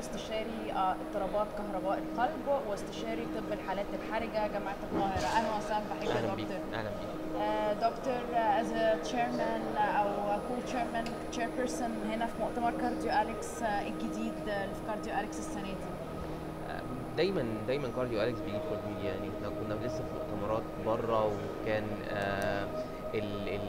استشاري آه، اضطرابات كهرباء القلب واستشاري طب الحالات الحرجه جامعه القاهره اهلا وسهلا بحضرتك يا اهلا بيك دكتور اهلا بيك آه، دكتور از تشيرمان او كو تشيرمان تشير بيرسون هنا في مؤتمر كارديو اليكس آه، الجديد آه، اللي في كارديو اليكس السنه دي دايما دايما كارديو اليكس بيجي فور مي يعني احنا كنا لسه في مؤتمرات بره وكان آه ال ال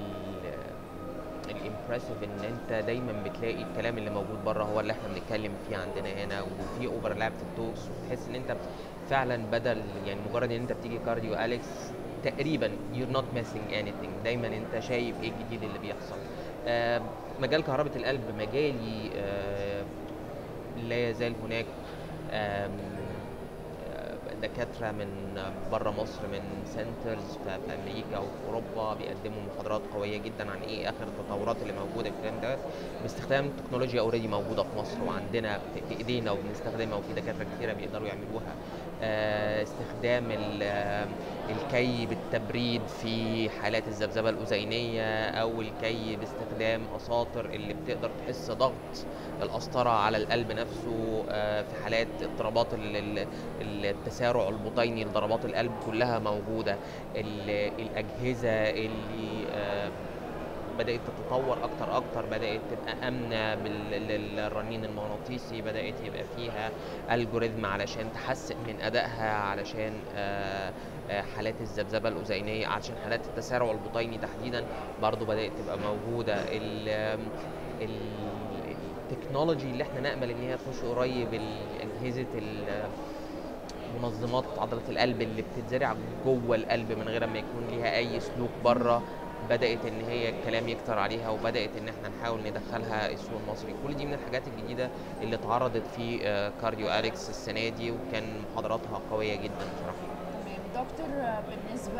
الامبرسيف ان انت دايما بتلاقي الكلام اللي موجود بره هو اللي احنا بنتكلم فيه عندنا هنا وفي اوفرلاب في التوكس وتحس ان انت فعلا بدل يعني مجرد ان انت بتيجي كارديو اليكس تقريبا you're not missing anything دايما انت شايف ايه الجديد اللي بيحصل آه مجال كهرباء القلب مجالي آه لا يزال هناك آم، آه، دكاترة من بره مصر من سنترز في في امريكا وفي اوروبا بيقدموا محاضرات قويه جدا عن ايه اخر التطورات اللي موجوده في الكلام ده باستخدام تكنولوجيا اوريدي موجوده في مصر وعندنا في في ايدينا وبنستخدمها وفي دكاتره كتيره بيقدروا يعملوها آه، استخدام ال- آه، الكي بالتبريد في حالات الذبذبه الاذينيه او الكي باستخدام اساطر اللي بتقدر تحس ضغط القسطره على القلب نفسه آه، في حالات اضطرابات ال- ال- التسارع البطيني لضربات القلب كلها موجوده ال- الاجهزه اللي آه، بدات تتطور اكتر اكتر بدات تبقى امنه بال- للرنين المغناطيسي بدات يبقى فيها الجوريزم علشان تحسن من ادائها علشان آه، آه، حالات الذبذبه الاذينيه علشان حالات التسارع البطيني تحديدا برضو بدات تبقى موجوده ال ال- التكنولوجي اللي احنا نامل ان هي تخش قريب ال- اجهزه ال- منظمات عضله القلب اللي بتتزرع جوه القلب من غير ما يكون ليها اي سلوك بره بدات ان هي الكلام يكتر عليها وبدات ان احنا نحاول ندخلها السوق المصري كل دي من الحاجات الجديده اللي اتعرضت في آه، كارديو اليكس السنه دي وكان محاضراتها قويه جدا بصراحه تمام دكتور آه، بالنسبه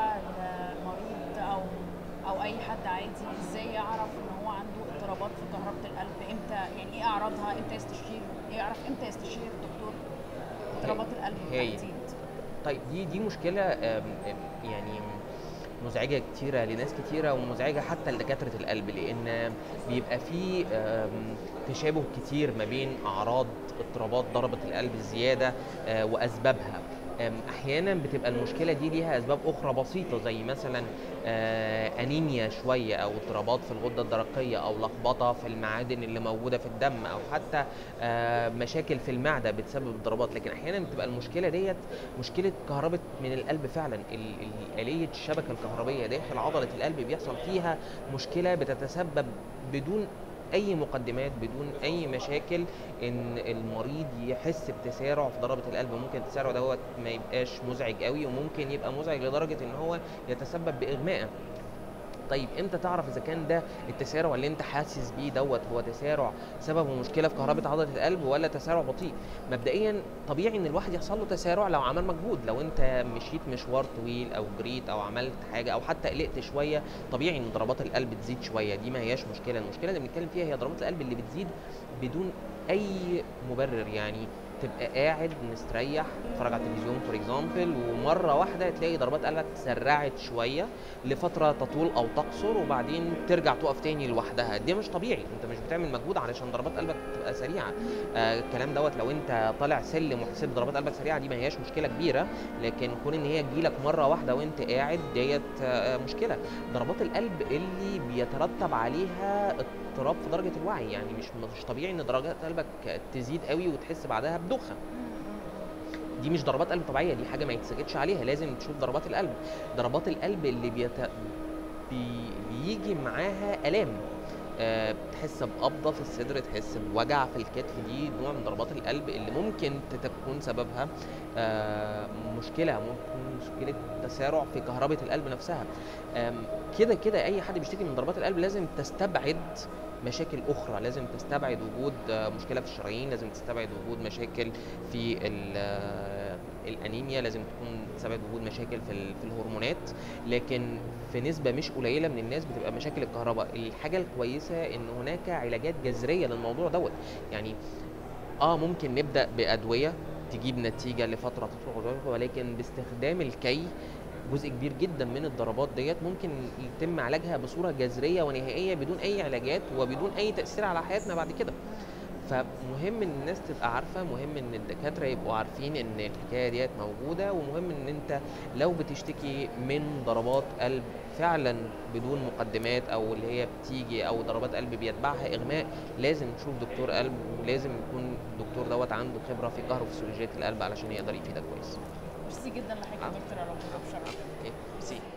للمريض او او اي حد عادي ازاي يعرف ان هو عنده اضطرابات في كهرباء القلب امتى يعني ايه اعراضها امتى يستشير يعرف امتى يستشير دكتور اضطرابات القلب هي. بالتحديد طيب دي دي مشكله آم، آم، يعني مزعجه كتيره لناس كتيره ومزعجه حتى لدكاتره القلب لان بيبقى في آم، تشابه كتير ما بين اعراض اضطرابات ضربه القلب الزياده آه، واسبابها آم، احيانا بتبقى المشكله دي ليها اسباب اخرى بسيطه زي مثلا آه، انيميا شويه او اضطرابات في الغده الدرقيه او لخبطه في المعادن اللي موجوده في الدم او حتى آه، مشاكل في المعده بتسبب الضربات لكن احيانا بتبقى المشكله ديت مشكله كهرباء من القلب فعلا ال- ال- آلية الشبكه الكهربيه داخل عضله القلب بيحصل فيها مشكله بتتسبب بدون اي مقدمات بدون اي مشاكل ان المريض يحس بتسارع في ضربه القلب ممكن التسارع دوت ما يبقاش مزعج قوي وممكن يبقى مزعج لدرجه ان هو يتسبب باغماء طيب امتى تعرف اذا كان ده التسارع اللي انت حاسس بيه دوت هو تسارع سببه مشكله في كهرباء عضله القلب ولا تسارع بطيء مبدئيا طبيعي ان الواحد يحصل له تسارع لو عمل مجهود لو انت مشيت مشوار طويل او جريت او عملت حاجه او حتى قلقت شويه طبيعي ان ضربات القلب تزيد شويه دي ما هياش مشكله المشكله اللي بنتكلم فيها هي ضربات القلب اللي بتزيد بدون اي مبرر يعني تبقى قاعد مستريح تتفرج على التلفزيون فور اكزامبل ومره واحده تلاقي ضربات قلبك سرعت شويه لفتره تطول او تقصر وبعدين ترجع تقف تاني لوحدها ده مش طبيعي انت مش بتعمل مجهود علشان ضربات قلبك تبقى سريعه آه الكلام دوت لو انت طالع سلم وحسيت ضربات قلبك سريعه دي ما هياش مشكله كبيره لكن كون ان هي تجيلك مره واحده وانت قاعد ديت آه مشكله ضربات القلب اللي بيترتب عليها اضطراب في درجه الوعي يعني مش مش طبيعي ان درجات قلبك تزيد قوي وتحس بعدها بدوخه دي مش ضربات قلب طبيعيه دي حاجه ما يتسكتش عليها لازم تشوف ضربات القلب ضربات القلب اللي بيت... بي... بيجي معاها الام آه، بتحس بقبضه في الصدر تحس بوجع في الكتف دي نوع من ضربات القلب اللي ممكن تكون سببها آه، مشكله ممكن مشكله تسارع في كهرباء القلب نفسها آم، كده كده اي حد بيشتكي من ضربات القلب لازم تستبعد مشاكل اخرى لازم تستبعد وجود آه، مشكله في الشرايين لازم تستبعد وجود مشاكل في ال- آه، الانيميا لازم تكون تستبعد وجود مشاكل في ال- في الهرمونات لكن في نسبه مش قليله من الناس بتبقى مشاكل الكهرباء الحاجه الكويسه ان هناك علاجات جذريه للموضوع دوت يعني اه ممكن نبدا بادويه تجيب نتيجه لفتره تطول ولكن باستخدام الكي جزء كبير جدا من الضربات ديت ممكن يتم علاجها بصوره جذريه ونهائيه بدون اي علاجات وبدون اي تاثير على حياتنا بعد كده فمهم ان الناس تبقى عارفه مهم ان الدكاتره يبقوا عارفين ان الحكايه ديت موجوده ومهم ان انت لو بتشتكي من ضربات قلب فعلا بدون مقدمات او اللي هي بتيجي او ضربات قلب بيتبعها اغماء لازم تشوف دكتور قلب ولازم يكون الدكتور دوت عنده خبره في كهروفسيولوجيه القلب علشان يقدر يفيدك كويس ميرسي جدا لحضرتك يا آه. دكتور يا رب بشرف اوكي ميرسي